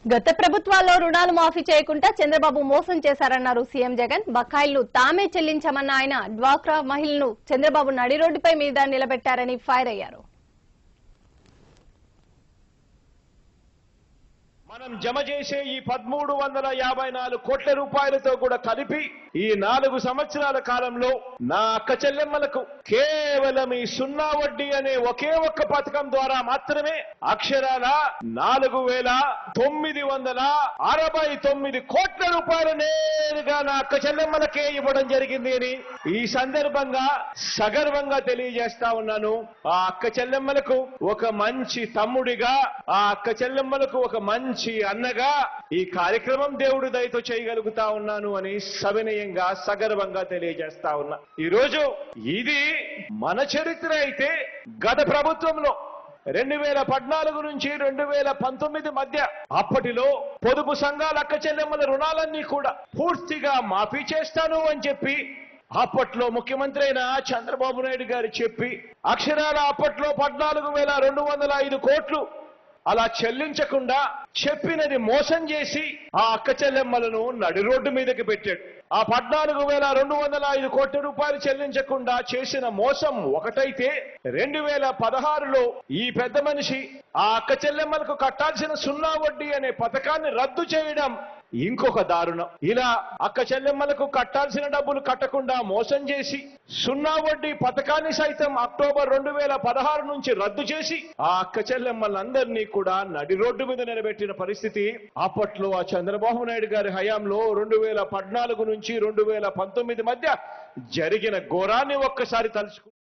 గత ప్రభుత్వాల్లో రుణాలు మాఫీ చేయకుండా చంద్రబాబు మోసం చేశారన్నారు సీఎం జగన్ బకాయిలు తామే చెల్లించామన్న ఆయన డ్వాక్రా మహిళను చంద్రబాబు నడి రోడ్డుపై మీద నిలబెట్టారని ఫైర్ అయ్యారు మనం జమ చేసే ఈ పదమూడు వందల యాభై నాలుగు కోట్ల రూపాయలతో కూడా కలిపి ఈ నాలుగు సంవత్సరాల కాలంలో నా అక్క చెల్లెమ్మలకు కేవలం ఈ సున్నా వడ్డీ అనే ఒకే ఒక్క పథకం ద్వారా మాత్రమే అక్షరాల నాలుగు వేల తొమ్మిది వందల అరవై తొమ్మిది కోట్ల రూపాయలు నేరుగా నా అక్క చెల్లెమ్మలకే ఇవ్వడం జరిగింది అని ఈ సందర్భంగా సగర్వంగా తెలియజేస్తా ఉన్నాను ఆ అక్క చెల్లెమ్మలకు ఒక మంచి తమ్ముడిగా ఆ అక్క చెల్లెమ్మలకు ఒక మంచి అన్నగా ఈ కార్యక్రమం దేవుడి దయతో చేయగలుగుతా ఉన్నాను అని సవినయంగా సగర్వంగా తెలియజేస్తా ఉన్నా ఈ రోజు ఇది మన చరిత్ర అయితే గత ప్రభుత్వంలో రెండు వేల పద్నాలుగు నుంచి రెండు వేల పంతొమ్మిది మధ్య అప్పటిలో పొదుపు సంఘాల అక్క చెల్లెమ్మల రుణాలన్నీ కూడా పూర్తిగా మాఫీ చేస్తాను అని చెప్పి అప్పట్లో ముఖ్యమంత్రి అయిన చంద్రబాబు నాయుడు గారు చెప్పి అక్షరాల అప్పట్లో పద్నాలుగు వేల రెండు వందల ఐదు కోట్లు అలా చెల్లించకుండా చెప్పినది మోసం చేసి ఆ అక్క చెల్లెమ్మలను నడి రోడ్డు మీదకి పెట్టాడు ఆ పద్నాలుగు వేల రెండు వందల ఐదు కోట్ల రూపాయలు చెల్లించకుండా చేసిన మోసం ఒకటైతే రెండు వేల పదహారులో ఈ పెద్ద మనిషి ఆ అక్క చెల్లెమ్మలకు కట్టాల్సిన సున్నా వడ్డీ అనే పథకాన్ని రద్దు చేయడం ఇంకొక దారుణం ఇలా అక్క చెల్లెమ్మలకు కట్టాల్సిన డబ్బులు కట్టకుండా మోసం చేసి సున్నా వడ్డీ పథకాన్ని సైతం అక్టోబర్ రెండు వేల పదహారు నుంచి రద్దు చేసి ఆ అక్క చెల్లెమ్మలందరినీ కూడా నడి రోడ్డు మీద నిలబెట్టిన పరిస్థితి అప్పట్లో ఆ చంద్రబాబు నాయుడు గారి హయాంలో రెండు వేల పద్నాలుగు నుంచి రెండు వేల పంతొమ్మిది మధ్య జరిగిన ఘోరాన్ని ఒక్కసారి తలుచుకు